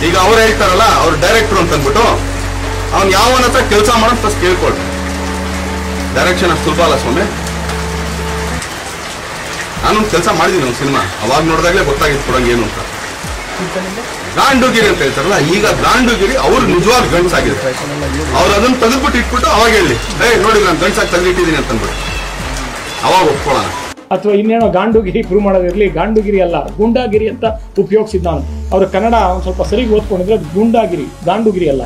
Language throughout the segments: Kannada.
ಈಗ ಅವ್ರು ಹೇಳ್ತಾರಲ್ಲ ಅವ್ರು ಡೈರೆಕ್ಟ್ರು ಅಂತ ಅಂದ್ಬಿಟ್ಟು ಅವ್ನು ಯಾವನ ಹತ್ರ ಕೆಲಸ ಮಾಡೋ ಫಸ್ಟ್ ಕೇಳ್ಕೊಳ್ರಿ ಡೈರೆಕ್ಷನ್ ಅಷ್ಟು ಸುಲಭ ಅಲ್ಲ ಸ್ವಾಮಿ ನಾನೊಂದು ಕೆಲಸ ಮಾಡಿದ್ದೀನಿ ಒಂದು ಸಿನಿಮಾ ಅವಾಗ ನೋಡಿದಾಗಲೇ ಗೊತ್ತಾಗಿತ್ತು ಕೊಡಂಗೆ ಏನು ಅಂತ ಗಾಂಡುಗಿರಿ ಅಂತ ಹೇಳ್ತಾರಲ್ಲ ಈಗ ಗಾಂಡುಗಿರಿ ಅವ್ರು ನಿಜವಾದ ಗಂಡಸಾಗಿದೆ ಅವ್ರು ಅದನ್ನ ತೆಗೆದ್ಬಿಟ್ಟು ಇಟ್ಬಿಟ್ಟು ಅವಾಗ ಹೇಳಿ ಏ ನೋಡಿ ನಾನು ಗಂಡಸಾಗಿ ತೆಗೆದಿಟ್ಟಿದ್ದೀನಿ ಅಂತ ಅಂದ್ಬಿಟ್ಟು ಅವಾಗ ಒಪ್ಕೊಳ್ಳೋಣ ಅಥವಾ ಇನ್ನೇನೋ ಗಾಂಡುಗಿರಿ ಪ್ರೂವ್ ಮಾಡೋದಿರಲಿ ಗಾಂಡುಗಿರಿ ಅಲ್ಲ ಗುಂಡಾಗಿರಿ ಅಂತ ಉಪಯೋಗಿಸಿದ್ ನಾನು ಅವ್ರ ಕನ್ನಡ ಒಂದು ಸ್ವಲ್ಪ ಸರಿಗೆ ಓದ್ಕೊಂಡಿದ್ರೆ ಅದು ಗುಂಡಾಗಿರಿ ಗಾಂಡುಗಿರಿ ಅಲ್ಲ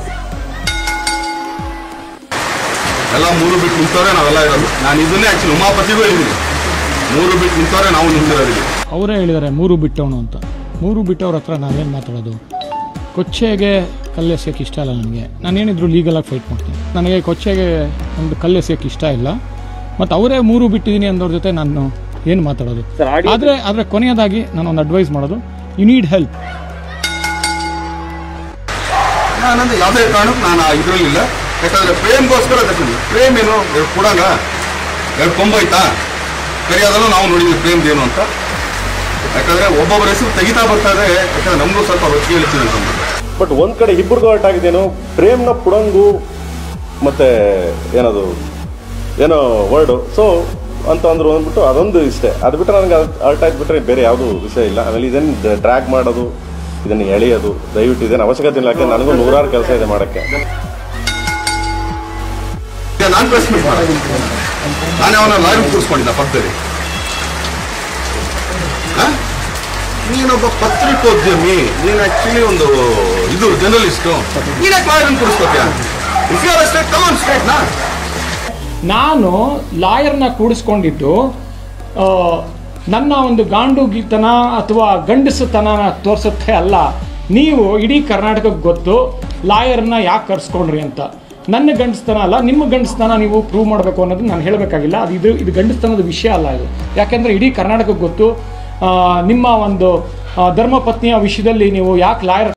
ಎಲ್ಲ ಮೂರು ಬಿಟ್ಟು ನಿಂತವ್ರೆ ನಾವೆಲ್ಲ ಇರೋದು ನಾನು ಇದನ್ನೇ ಆಕ್ಚುಲಿ ಉಮಾಪತಿಗೂ ಹೇಳಿದ್ದೀನಿ ಮೂರು ಬಿಟ್ಟು ನಿಂತವ್ರೆ ನಾವು ನಿಂತಿರೋದಿಲ್ಲ ಅವರೇ ಹೇಳಿದ್ದಾರೆ ಮೂರು ಬಿಟ್ಟವನು ಅಂತ ಮೂರು ಬಿಟ್ಟವ್ರ ಹತ್ರ ನಾವೇನು ಮಾತಾಡೋದು ಕೊಚ್ಚೆಗೆ ಕಲ್ಲೆಸೆಯೋಕ್ಕೆ ಇಷ್ಟ ಇಲ್ಲ ನನಗೆ ನಾನೇನಿದ್ರು ಲೀಗಲಾಗಿ ಫೈಟ್ ಮಾಡ್ತೀನಿ ನನಗೆ ಕೊಚ್ಚೆಗೆ ಒಂದು ಕಲ್ಲೆಸೆಯೋಕ್ಕೆ ಇಷ್ಟ ಇಲ್ಲ ಮತ್ತು ಅವರೇ ಮೂರು ಬಿಟ್ಟಿದ್ದೀನಿ ಅಂದವ್ರ ಜೊತೆ ನಾನು ಏನು ಮಾತಾಡೋದು ಆದರೆ ಆದರೆ ಕೊನೆಯದಾಗಿ ನಾನು ಒಂದು ಅಡ್ವೈಸ್ ಮಾಡೋದು ಯು ನೀಡ್ ಹೆಲ್ಪ್ ನಾನಂದ್ರೆ ಯಾವುದೇ ಕಾರಣಕ್ಕೂ ನಾನು ಇದರಲ್ಲಿಲ್ಲ ಯಾಕಂದ್ರೆ ಪ್ರೇಮ್ಗೋಸ್ಕರ ಅದಕ್ಕೆ ಪ್ರೇಮ್ ಏನು ಎರಡು ಕೊಡಂಗ ಎರಡು ಕೊಂಬೈತಾ ಕರಿಯೋದಲ್ಲೂ ನಾವು ನೋಡಿದ್ವಿ ಪ್ರೇಮ್ದು ಏನು ಅಂತ ಯಾಕಂದ್ರೆ ಒಬ್ಬೊಬ್ಬರ ಹೆಸರು ತೆಗಿತಾ ಬರ್ತಾ ಇದೆ ಯಾಕಂದ್ರೆ ನಮಗೂ ಸ್ವಲ್ಪ ಹೊತ್ತಿಗೆ ಹೇಳ್ತೀನಿ ಅಂತಂದ್ರೆ ಬಟ್ ಒಂದ್ ಕಡೆ ಇಬ್ಬರಿಗೂ ಅರ್ಟ್ ಆಗಿದ್ದೇನು ಪ್ರೇಮ್ನ ಪುಡಂಗು ಮತ್ತೆ ಏನದು ಏನೋ ವರ್ಡು ಸೊ ಅಂತ ಅಂದ್ರು ಅಂದ್ಬಿಟ್ಟು ಅದೊಂದು ಇಷ್ಟೇ ಅದು ಬಿಟ್ಟರೆ ನನಗೆ ಅರ್ಟ್ ಆಗಿಬಿಟ್ರೆ ಬೇರೆ ಯಾವುದೂ ವಿಷಯ ಇಲ್ಲ ಆಮೇಲೆ ಇದನ್ನು ಡ್ರ್ಯಾಗ್ ಮಾಡೋದು ಇದನ್ನು ಎಳೆಯೋದು ದಯವಿಟ್ಟು ಇದೇನು ಅವಶ್ಯಕತೆ ಇಲ್ಲ ಯಾಕೆ ನನಗೂ ನೂರಾರು ಕೆಲಸ ಇದೆ ಮಾಡೋಕ್ಕೆ ಈಗ ನಾನು ಪ್ರೆಸ್ ಮೀಟ್ ಮಾಡ ನಾನೇ ಅವನ ಲೈವ್ ಕೂರಿಸ್ಕೊಂಡಿದ್ದ ಪಕ್ಕದಲ್ಲಿ ಆ? ನೀನೊಬ್ಬ ಪತ್ರಿಕೋದ್ಯಮಿ ನೀನು ಆಕ್ಚುಲಿ ಒಂದು ಇದು ಜರ್ನಲಿಸ್ಟು ನೀನಕ್ಕೆ ಲಾಯರ್ ಕೂರಿಸ್ಕೋತೀಯ if you are state come on state ನಾ ನಾನು ಲಾಯರ್ನ ಕೂಡಿಸ್ಕೊಂಡಿದ್ದು ಆ, ನನ್ನ ಒಂದು ಗಾಂಡುಗಿತನ ಅಥವಾ ಗಂಡಸುತನ ತೋರಿಸುತ್ತೆ ಅಲ್ಲ ನೀವು ಇಡೀ ಕರ್ನಾಟಕಕ್ಕೆ ಗೊತ್ತು ಲಾಯರ್ನ ಯಾಕೆ ಕರ್ಸ್ಕೊಂಡ್ರಿ ಅಂತ ನನ್ನ ಗಂಡಸ್ತನ ಅಲ್ಲ ನಿಮ್ಮ ಗಂಡಸ್ತನ ನೀವು ಪ್ರೂವ್ ಮಾಡಬೇಕು ಅನ್ನೋದು ನಾನು ಹೇಳಬೇಕಾಗಿಲ್ಲ ಅದು ಇದು ಇದು ಗಂಡಸ್ತನದ ವಿಷಯ ಅಲ್ಲ ಇದು ಯಾಕೆಂದರೆ ಇಡೀ ಕರ್ನಾಟಕಕ್ಕೆ ಗೊತ್ತು ಆ, ನಿಮ್ಮ ಒಂದು ಆ, ಧರ್ಮಪತ್ನಿಯ ವಿಷಯದಲ್ಲಿ ನೀವು ಯಾಕೆ ಲಾಯರ್